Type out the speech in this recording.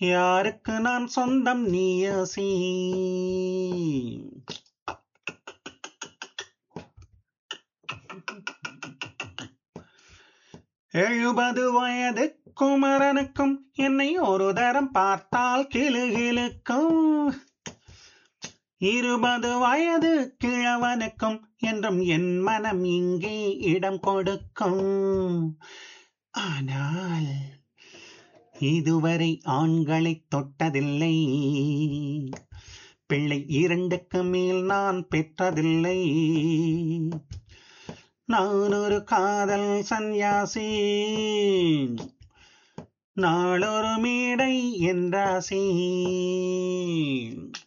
யாருக்கு நான் சொந்தம் நீயசி எழுபது வயது குமரனுக்கும் என்னை ஒரு தரம் பார்த்தால் கிளுகிழுக்கும் இருபது வயது கிழவனுக்கும் என்றும் என் மனம் இங்கே இடம் கொடுக்கும் ஆனால் இதுவரை ஆண்களை தொட்டதில்லை பிள்ளை இரண்டுக்கு மேல் நான் பெற்றதில்லை நான் ஒரு காதல் சந்நியாசி நாளொரு மேடை என்றாசி